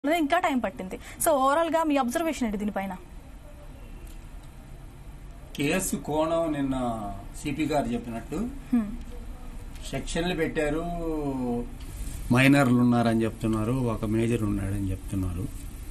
అనేది ఇంకా టైం పట్టింది సో ఓవరాల్ గా మీ అబ్జర్వేషన్ ఏంటి దీనిపైన కేసు కోణం నిన్న సిపి గారు చెప్పినట్టు సెక్షన్లు పెట్టారు మైనర్లు ఉన్నారని చెప్తున్నారు ఒక మేజర్ ఉన్నాడని చెప్తున్నారు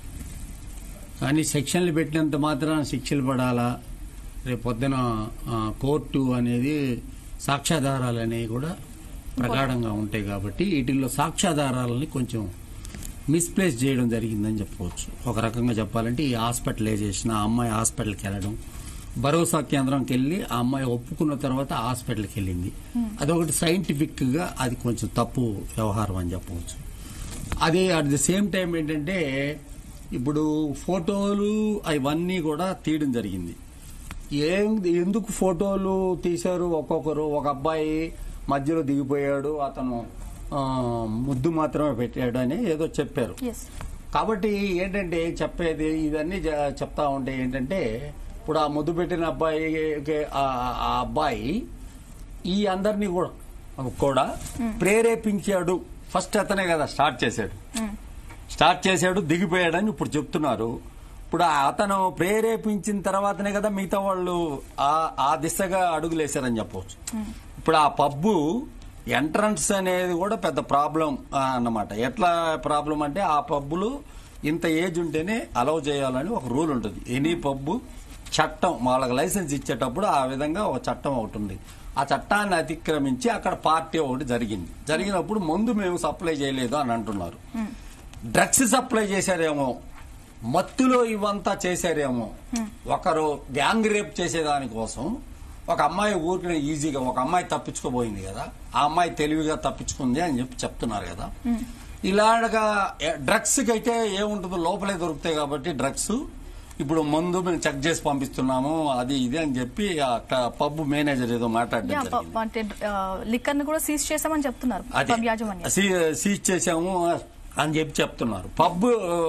కానీ సెక్షన్లు పెట్టినంత మాత్రాన శిక్షలు పడాలా రేపు పొద్దున ఆ, కోర్టు అనేది సాక్ష్యాధారాలు అనేవి కూడా ప్రగాఢంగా ఉంటాయి కాబట్టి వీటిల్లో సాక్ష్యాధారాలని కొంచెం మిస్ప్లేస్ చేయడం జరిగిందని చెప్పుకోవచ్చు ఒక రకంగా చెప్పాలంటే ఈ హాస్పిటలైజేషన్ ఆ అమ్మాయి హాస్పిటల్కి వెళ్ళడం భరోసా కేంద్రంకి వెళ్ళి ఆ అమ్మాయి ఒప్పుకున్న తర్వాత హాస్పిటల్కి వెళ్ళింది అదొకటి సైంటిఫిక్ గా అది కొంచెం తప్పు వ్యవహారం అని చెప్పవచ్చు అదే అట్ ది సేమ్ టైం ఏంటంటే ఇప్పుడు ఫోటోలు అవన్నీ కూడా తీయడం జరిగింది ఏం ఎందుకు ఫోటోలు తీశారు ఒక్కొక్కరు ఒక అబ్బాయి మధ్యలో దిగిపోయాడు అతను ఆ, ముద్దు మాత్రమే పెట్టాడు అని ఏదో చెప్పారు ఎస్ కాబట్టి ఏంటంటే చెప్పేది ఇవన్నీ జ- చెప్తా ఉంటే ఏంటంటే ఇప్పుడు ఆ ముద్దు పెట్టిన అబ్బాయి ఆ ఆ అబ్బాయి ఈ అందరినీ కూడా కూడా ప్రేరేపించాడు ఫస్ట్ అతనే కదా స్టార్ట్ చేశాడు స్టార్ట్ చేశాడు దిగిపోయాడని ఇప్పుడు చెప్తున్నారు ఇప్పుడు ఆ అతను ప్రేరేపించిన తర్వాతనే కదా మిగతా వాళ్ళు ఆ ఆ దిశగా అడుగులేశారని చెప్పవచ్చు ఇప్పుడు ఆ పబ్బు ఎంట్రన్స్ అనేది కూడా పెద్ద ప్రాబ్లం అన్నమాట ఎట్లా ప్రాబ్లం అంటే ఆ పబ్బులు ఇంత ఏజ్ ఉంటేనే అలౌ చేయాలని ఒక రూల్ ఉంటుంది ఎనీ పబ్బు చట్టం వాళ్ళకి లైసెన్స్ ఇచ్చేటప్పుడు ఆ విధంగా ఒక చట్టం ఒకటి ఉంది ఆ చట్టాన్ని అతిక్రమించి అక్కడ పార్టీ ఒకటి జరిగింది జరిగినప్పుడు ముందు మేము సప్లై చేయలేదు అని అంటున్నారు డ్రగ్స్ సప్లై చేశారేమో మత్తులో ఇవంతా చేశారేమో ఒకరు గ్యాంగ్ రేప్ చేసేదానికోసం ఒక అమ్మాయి ఊరికి ఈజీగా ఒక అమ్మాయి తప్పించుకోబోయింది కదా ఆ అమ్మాయి తెలివిగా తప్పించుకుంది అని చెప్పి చెప్తున్నారు కదా ఇలాగా డ్రగ్స్ కి అయితే ఏముంటుందో లోపలే దొరుకుతాయి కాబట్టి డ్రగ్స్ ఇప్పుడు ముందు మేము చెక్ చేసి పంపిస్తున్నాము అది ఇది అని చెప్పి ఆ పబ్ మేనేజర్ ఏదో మాట్లాడడం యా, జరిగింది. ప- అంటే లిక్కర్ ని కూడా సీజ్ చేసామని చెప్తున్నారు అదే పబ్ యాజమాన్యం సీ- సీజ్ చేశాము అని చెప్పి చెప్తున్నారు పబ్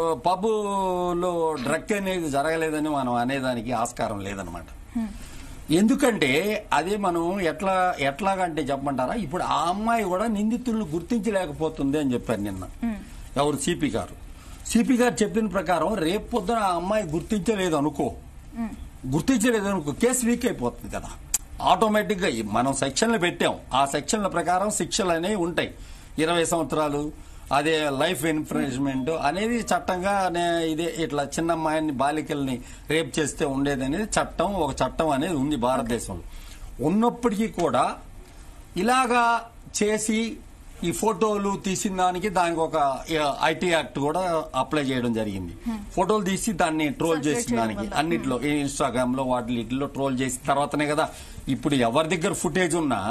పబ్లో డ్రగ్ అనేది జరగలేదని మనం అనేదానికి ఆస్కారం లేదనమాట ఎందుకంటే అదే మనం ఎట్లా ఎట్లాగంటే చెప్పమంటారా ఇప్పుడు ఆ అమ్మాయి కూడా నిందితులను గుర్తించలేకపోతుంది అని చెప్పారు నిన్న ఎవరు సిపి గారు సిపి గారు చెప్పిన ప్రకారం రేపు పొద్దున ఆ అమ్మాయి గుర్తించలేదు అనుకో గుర్తించలేదు అనుకో కేసు వీక్ అయిపోతుంది కదా ఆటోమేటిక్ గా ఈ మనం సెక్షన్లు పెట్టాం ఆ సెక్షన్ల ప్రకారం శిక్షలు అనేవి ఉంటాయి ఇరవై సంవత్సరాలు అదే లైఫ్ ఎన్ఫ్రెన్స్మెంట్ అనేది చట్టంగా నే- ఇదే ఇట్లా చిన్న అమ్మాయిని బాలికల్ని రేప్ చేస్తే ఉండేది అనేది చట్టం ఒక చట్టం అనేది ఉంది భారతదేశంలో ఉన్నప్పటికీ కూడా ఇలాగా చేసి ఈ ఫోటోలు తీసిన దానికి దానికి ఒక ఐటీ యాక్ట్ కూడా అప్లై చేయడం జరిగింది ఫోటోలు తీసి దాన్ని ట్రోల్ Circulate చేసిన చేయడం దానికి వల్ల. అన్నిట్లో ఇన్స్టాగ్రామ్ లో వాటి వీటిలో ట్రోల్ చేసిన తర్వాతనే కదా ఇప్పుడు ఎవరి దగ్గర ఫుటేజ్ ఉన్నా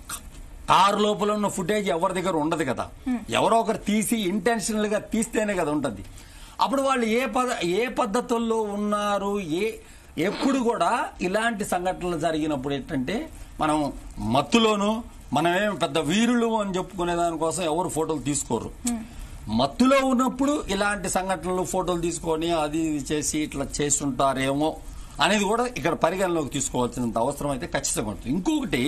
కారు లోపల ఉన్న ఫుటేజ్ ఎవరి దగ్గర ఉండదు కదా ఎవరో ఒకరు తీసి ఇంటెన్షనల్ గా తీస్తేనే కదా ఉంటది అప్పుడు వాళ్ళు ఏ పద ఏ పద్ధతుల్లో ఉన్నారు ఏ ఎప్పుడు కూడా ఇలాంటి సంఘటనలు జరిగినప్పుడు ఏంటంటే మనం మత్తులోను మనమేం పెద్ద వీరులు అని చెప్పుకునే దానికోసం ఎవరు ఫోటోలు తీసుకోరు మత్తులో ఉన్నప్పుడు ఇలాంటి సంఘటనలు ఫోటోలు తీసుకొని అది ఇది చేసి ఇట్లా చేస్తుంటారేమో అనేది కూడా ఇక్కడ పరిగణలోకి తీసుకోవాల్సినంత అవసరం అయితే ఖచ్చితంగా ఉంటుంది ఇంకొకటి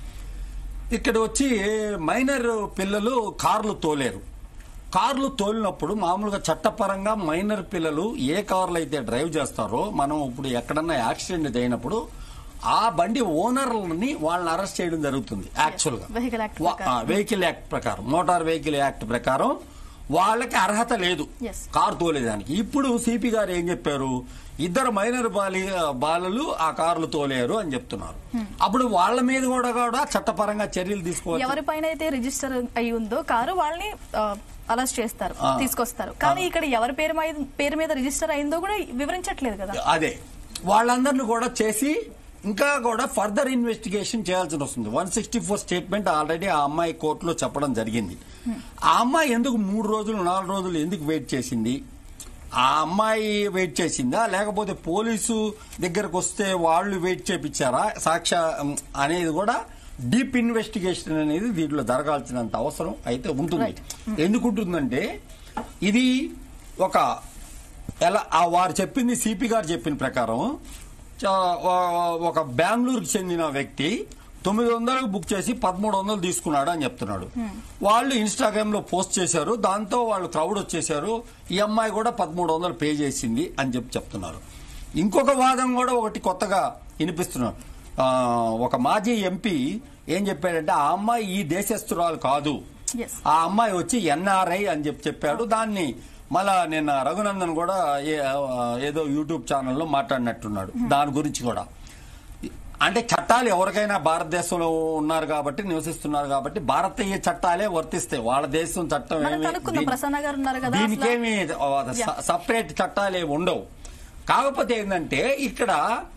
ఇక్కడ వచ్చి మైనర్ పిల్లలు కార్లు తోలేరు కార్లు తోలినప్పుడు మామూలుగా చట్టపరంగా మైనర్ పిల్లలు ఏ కార్లు అయితే డ్రైవ్ చేస్తారో మనం ఇప్పుడు ఎక్కడన్నా యాక్సిడెంట్ అయినప్పుడు ఆ బండి ఓనర్లని వాళ్ళని అరెస్ట్ చేయడం జరుగుతుంది యాక్చువల్ గా Vehicle Act వా- ప్రకారం. ఆ, వెహికల్ యాక్ట్ ప్రకారం మోటార్ వెహికల్ యాక్ట్ ప్రకారం వాళ్ళకి అర్హత లేదు Yes. కారు తోలేదానికి ఇప్పుడు సిపి గారు ఏం చెప్పారు ఇద్దరు మైనర్ బాలి బాలలు ఆ కార్లు తోలేరు అని చెప్తున్నారు అప్పుడు వాళ్ళ మీద కూడా కూడా చట్టపరంగా చర్యలు తీసుకోవాలి ఎవరిపైన అయితే రిజిస్టర్ అయి ఉందో కారు వాళ్ళని అరెస్ట్ చేస్తారు ఆ. తీసుకొస్తారు కానీ ఇక్కడ ఎవరి పేరు మీద పేరు మీద రిజిస్టర్ అయిందో కూడా వివరించట్లేదు కదా అదే వాళ్ళందరిని కూడా చేసి ఇంకా కూడా ఫర్దర్ ఇన్వెస్టిగేషన్ చేయాల్సి వస్తుంది one sixty four statement already ఆ అమ్మాయి కోర్టులో చెప్పడం జరిగింది ఆ అమ్మాయి ఎందుకు మూడు రోజులు నాలుగు రోజులు ఎందుకు వెయిట్ చేసింది ఆ అమ్మాయి వెయిట్ చేసిందా లేకపోతే పోలీసు దగ్గరకు వస్తే వాళ్ళు వెయిట్ చేపించారా సాక్ష్య ఉమ్, అనేది కూడా డీప్ ఇన్వెస్టిగేషన్ అనేది దీంట్లో జరగాల్సినంత అవసరం అయితే ఉంటుంది Right. ఎందుకు ఉంటుందంటే ఇది ఒక ఎలా ఆ వారు చెప్పింది సిపి గారు చెప్పిన ప్రకారం చ- ఒక బెంగళూరుకి చెందిన వ్యక్తి తొమ్మిది వందలకు బుక్ చేసి పదమూడు వందలు తీసుకున్నాడు అని చెప్తున్నాడు వాళ్ళు ఇన్స్టాగ్రామ్ లో పోస్ట్ చేశారు దాంతో వాళ్ళు క్రౌడ్ వచ్చేసారు ఈ అమ్మాయి కూడా పదమూడు వందలు పే చేసింది అని చెప్పి చెప్తున్నారు ఇంకొక వాదం కూడా ఒకటి కొత్తగా వినిపిస్తున్నారు ఆ, ఒక మాజీ ఎంపీ ఏం చెప్పాడంటే ఆ అమ్మాయి ఈ దేశస్తురాలు కాదు ఎస్ ఆ అమ్మాయి వచ్చి ఎన్ఆర్ఐ అని చెప్పి చెప్పాడు దాన్ని మళ్ళా నిన్న రఘునందన్ కూడా ఏ- ఏదో యూట్యూబ్ ఛానల్లో మాట్లాడినట్టున్నాడు దాని గురించి కూడా అంటే చట్టాలు ఎవరికైనా భారతదేశంలో ఉన్నారు కాబట్టి నివసిస్తున్నారు కాబట్టి భారతీయ చట్టాలే వర్తిస్తాయి వాళ్ళ దేశం చట్టం మనం ఏమి కనుక్కుందాం దీని- ప్రసన్న గారు ఉన్నారు కదా అసలు దీనికేమి సపరేట్ చట్టాలు ఏమి ఉండవు కాకపోతే ఏంటంటే ఇక్కడ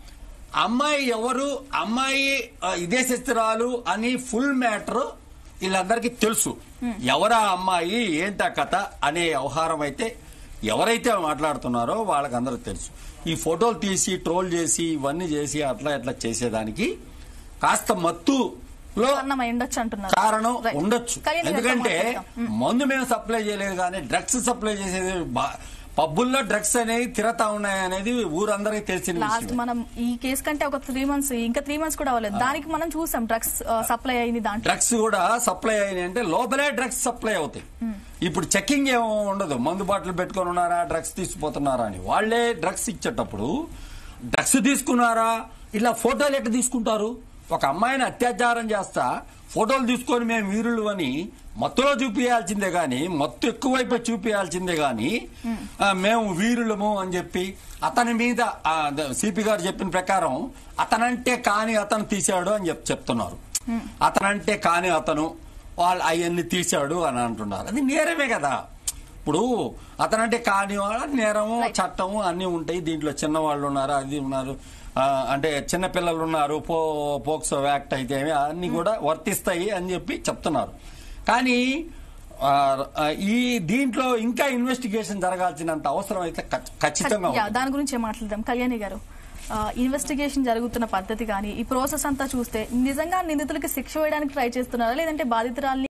అమ్మాయి ఎవరు అమ్మాయి ఆ, విదేశస్తురాలు అని ఫుల్ మ్యాటర్ వీళ్ళందరికీ తెలుసు ఎవరా అమ్మాయి ఏంటా కథ అనే వ్యవహారం అయితే ఎవరైతే మాట్లాడుతున్నారో వాళ్ళకి అందరికి తెలుసు ఈ ఫోటోలు తీసి ట్రోల్ చేసి ఇవన్నీ చేసి అట్లా ఇట్లా చేసేదానికి కాస్త మత్తులో కారణం అయి ఉండొచ్చు అంటున్నారు కారణం Right. ఉండొచ్చు కళ్యాణి గారితో ఎందుకంటే మాట్లాడదాం. మందు మేము సప్లై చేయలేదు కానీ డ్రగ్స్ సప్లై చేసేది బా- పబ్బుల్లో డ్రగ్స్ అనేవి తిరతా ఉన్నాయి అనేది ఊరందరికీ తెలిసిన లాస్ట్ విషయం మనం ఈ కేసు కంటే ఒక త్రీ మంత్స్ ఇంకా త్రీ మంత్స్ కూడా అవ్వలేదు దానికి మనం చూసాం డ్రగ్స్ సప్లై అయింది దాంట్లో డ్రగ్స్ కూడా సప్లై అయినాయి అంటే లోపలే డ్రగ్స్ సప్లై అవుతాయి ఇప్పుడు చెకింగ్ ఏమో ఉండదు మందు బాటిల్ పెట్టుకొని ఉన్నారా డ్రగ్స్ తీసుకుపోతున్నారా అని వాళ్ళే డ్రగ్స్ ఇచ్చేటప్పుడు డ్రగ్స్ తీసుకున్నారా ఇలా ఫోటోలు ఎట్లా తీసుకుంటారు ఒక అమ్మాయిని అత్యాచారం చేస్తా ఫోటోలు తీసుకొని మేము వీరులు అని మత్తులో చూపించాల్సిందే గాని మత్తు ఎక్కువైపు చూపించాల్సిందే గాని ఆ, మేము వీరులము అని చెప్పి అతని మీద సిపి గారు చెప్పిన ప్రకారం అతనంటే కాని అతను తీశాడు అని చెప్పి చెప్తున్నారు అతనంటే కాని అతను వాళ్ళు అవన్నీ తీశాడు అని అంటున్నారు అది నేరమే కదా ఇప్పుడు అతనంటే కాని వాళ్ళ నేరము చట్టము అన్ని ఉంటాయి దీంట్లో చిన్నవాళ్ళు ఉన్నారు అది ఉన్నారు ఆ, అంటే చిన్న పిల్లలు ఉన్నారు పో పోక్సో యాక్ట్ అయితే ఏమి అన్ని కూడా వర్తిస్తాయి అని చెప్పి చెప్తున్నారు కానీ ఆ, ఆ, ఈ దీంట్లో ఇంకా ఇన్వెస్టిగేషన్ జరగాల్సినంత అవసరం అయితే ఖచ్- ఖచ్చితంగా యా, ఉంది. దాని గురించి మాట్లాడదాం కళ్యాణి గారు ఇన్వెస్టిగేషన్ జరుగుతున్న పద్ధతి కానీ ఈ ప్రాసెస్ అంతా చూస్తే నిజంగా నిందితులకి శిక్ష వేయడానికి ట్రై చేస్తున్నారా లేదంటే బాధితురాల్ని